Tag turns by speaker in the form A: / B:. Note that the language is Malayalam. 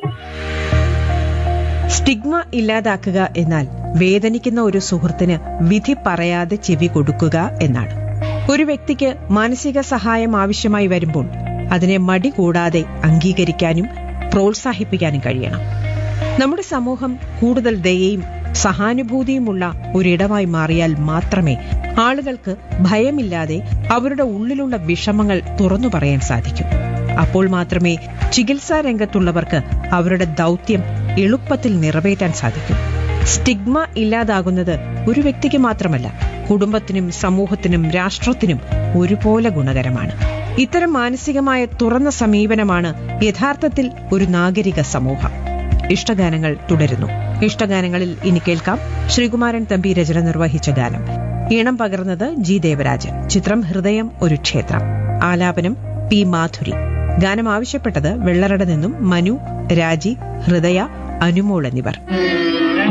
A: സ്റ്റിഗ്മ ഇല്ലാതാക്കുക എന്നാൽ വേദനിക്കുന്ന ഒരു സുഹൃത്തിന് വിധി പറയാതെ ചെവി കൊടുക്കുക എന്നാണ് ഒരു വ്യക്തിക്ക് മാനസിക സഹായം ആവശ്യമായി വരുമ്പോൾ അതിനെ മടി കൂടാതെ അംഗീകരിക്കാനും പ്രോത്സാഹിപ്പിക്കാനും കഴിയണം നമ്മുടെ സമൂഹം കൂടുതൽ ദയയും സഹാനുഭൂതിയുമുള്ള ഒരിടമായി മാറിയാൽ മാത്രമേ ആളുകൾക്ക് ഭയമില്ലാതെ അവരുടെ ഉള്ളിലുള്ള വിഷമങ്ങൾ തുറന്നു പറയാൻ സാധിക്കൂ അപ്പോൾ മാത്രമേ ചികിത്സാ രംഗത്തുള്ളവർക്ക് അവരുടെ ദൗത്യം എളുപ്പത്തിൽ നിറവേറ്റാൻ സാധിക്കൂ സ്റ്റിഗ്മ ഇല്ലാതാകുന്നത് ഒരു വ്യക്തിക്ക് മാത്രമല്ല കുടുംബത്തിനും സമൂഹത്തിനും രാഷ്ട്രത്തിനും ഒരുപോലെ ഗുണകരമാണ് ഇത്തരം മാനസികമായ തുറന്ന സമീപനമാണ് യഥാർത്ഥത്തിൽ ഒരു നാഗരിക സമൂഹം ഇഷ്ടഗാനങ്ങൾ തുടരുന്നു ഇഷ്ടഗാനങ്ങളിൽ ഇനി കേൾക്കാം ശ്രീകുമാരൻ തമ്പി രചന നിർവഹിച്ച ഗാനം ഈണം പകർന്നത് ജി ദേവരാജൻ ചിത്രം ഹൃദയം ഒരു ക്ഷേത്രം ആലാപനം പി മാധുരി ഗാനം ആവശ്യപ്പെട്ടത് വെള്ളറട നിന്നും മനു രാജി ഹൃദയ അനുമോൾ എന്നിവർ